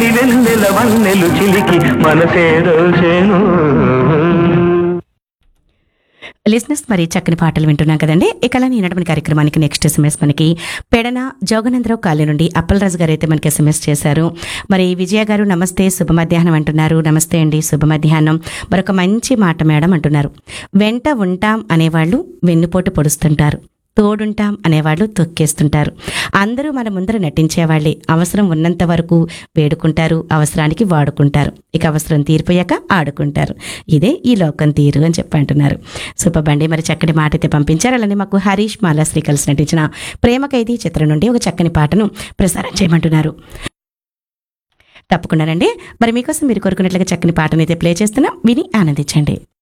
వెన్నెల వన్నెలు చిలికి మనసేదోచేను లిజినెస్ మరి చక్కని పాటలు వింటున్నాం కదండి ఇక అలా ఈనాటి కార్యక్రమానికి నెక్స్ట్ ఎస్ఎంఎస్ మనకి పెడన జోగనందరావు కాలనీ నుండి అప్పలరాజు గారు అయితే మనకి ఎస్ఎంఎస్ చేశారు మరి విజయ గారు నమస్తే శుభ మధ్యాహ్నం అంటున్నారు నమస్తే అండి శుభ మధ్యాహ్నం మరొక మంచి మాట మేడం అంటున్నారు వెంట ఉంటాం అనేవాళ్ళు వెన్నుపోటు పొడుస్తుంటారు తోడుంటాం అనేవాళ్ళు తొక్కేస్తుంటారు అందరూ మన ముందర నటించేవాళ్లే అవసరం ఉన్నంత వరకు వేడుకుంటారు అవసరానికి వాడుకుంటారు ఇక అవసరం తీరిపోయాక ఆడుకుంటారు ఇదే ఈ లోకం తీరు అని చెప్పి అంటున్నారు సూపర్ బండి మరి చక్కటి మాట అయితే పంపించారు అలానే మాకు హరీష్ మాలాశ్రీ కలిసి నటించిన ప్రేమ ఖైదీ చిత్రం నుండి ఒక చక్కని పాటను ప్రసారం చేయమంటున్నారు తప్పకుండానండి మరి మీకోసం మీరు కోరుకున్నట్లుగా చక్కని పాటనైతే ప్లే చేస్తున్నాం విని ఆనందించండి